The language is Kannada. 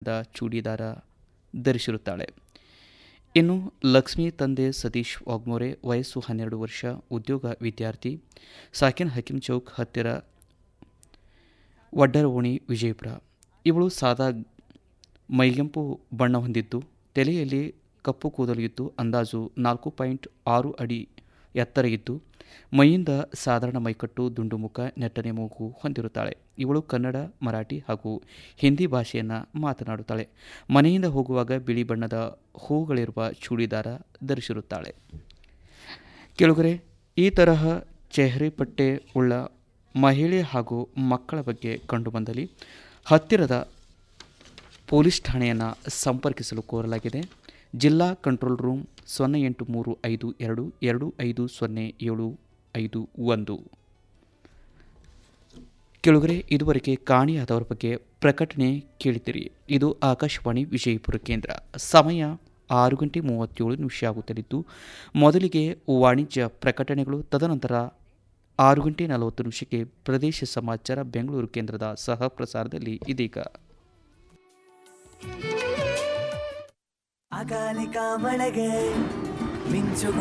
ಬಣ್ಣದ ಚೂಡಿದಾರ ಧರಿಸಿರುತ್ತಾಳೆ ಇನ್ನು ಲಕ್ಷ್ಮಿ ತಂದೆ ಸತೀಶ್ ವಾಗ್ಮೋರೆ ವಯಸ್ಸು ಹನ್ನೆರಡು ವರ್ಷ ಉದ್ಯೋಗ ವಿದ್ಯಾರ್ಥಿ ಸಾಕಿನ್ ಹಕೀಂ ಚೌಕ್ ಹತ್ತಿರ ವಡ್ಡರವೋಣಿ ವಿಜಯಪುರ ಇವಳು ಸಾದಾ ಮೈಗೆಂಪು ಬಣ್ಣ ಹೊಂದಿದ್ದು ತಲೆಯಲ್ಲಿ ಕಪ್ಪು ಕೂದಲು ಇದ್ದು ಅಂದಾಜು ನಾಲ್ಕು ಪಾಯಿಂಟ್ ಆರು ಅಡಿ ಎತ್ತರ ಇದ್ದು ಮೈಯಿಂದ ಸಾಧಾರಣ ಮೈಕಟ್ಟು ದುಂಡು ಮುಖ ನೆಟ್ಟನೆ ಮೂಗು ಹೊಂದಿರುತ್ತಾಳೆ ಇವಳು ಕನ್ನಡ ಮರಾಠಿ ಹಾಗೂ ಹಿಂದಿ ಭಾಷೆಯನ್ನು ಮಾತನಾಡುತ್ತಾಳೆ ಮನೆಯಿಂದ ಹೋಗುವಾಗ ಬಿಳಿ ಬಣ್ಣದ ಹೂಗಳಿರುವ ಚೂಡಿದಾರ ಧರಿಸಿರುತ್ತಾಳೆ ಕೆಳಗರೆ ಈ ತರಹ ಚೆಹರೆ ಪಟ್ಟೆ ಉಳ್ಳ ಮಹಿಳೆ ಹಾಗೂ ಮಕ್ಕಳ ಬಗ್ಗೆ ಕಂಡುಬಂದಲ್ಲಿ ಹತ್ತಿರದ ಪೊಲೀಸ್ ಠಾಣೆಯನ್ನು ಸಂಪರ್ಕಿಸಲು ಕೋರಲಾಗಿದೆ ಜಿಲ್ಲಾ ಕಂಟ್ರೋಲ್ ರೂಮ್ ಸೊನ್ನೆ ಎಂಟು ಮೂರು ಐದು ಎರಡು ಎರಡು ಐದು ಸೊನ್ನೆ ಏಳು ಐದು ಒಂದು ಕೆಳಗರೆ ಇದುವರೆಗೆ ಕಾಣೆಯಾದವರ ಬಗ್ಗೆ ಪ್ರಕಟಣೆ ಕೇಳಿದಿರಿ ಇದು ಆಕಾಶವಾಣಿ ವಿಜಯಪುರ ಕೇಂದ್ರ ಸಮಯ ಆರು ಗಂಟೆ ಮೂವತ್ತೇಳು ನಿಮಿಷ ಆಗುತ್ತಲಿದ್ದು ಮೊದಲಿಗೆ ವಾಣಿಜ್ಯ ಪ್ರಕಟಣೆಗಳು ತದನಂತರ ಆರು ಗಂಟೆ ನಲವತ್ತು ನಿಮಿಷಕ್ಕೆ ಪ್ರದೇಶ ಸಮಾಚಾರ ಬೆಂಗಳೂರು ಕೇಂದ್ರದ ಸಹ ಪ್ರಸಾರದಲ್ಲಿ ಇದೀಗ ಅಕಾಲಿಕ ಮಳೆಗೆ ಮಿಂಚು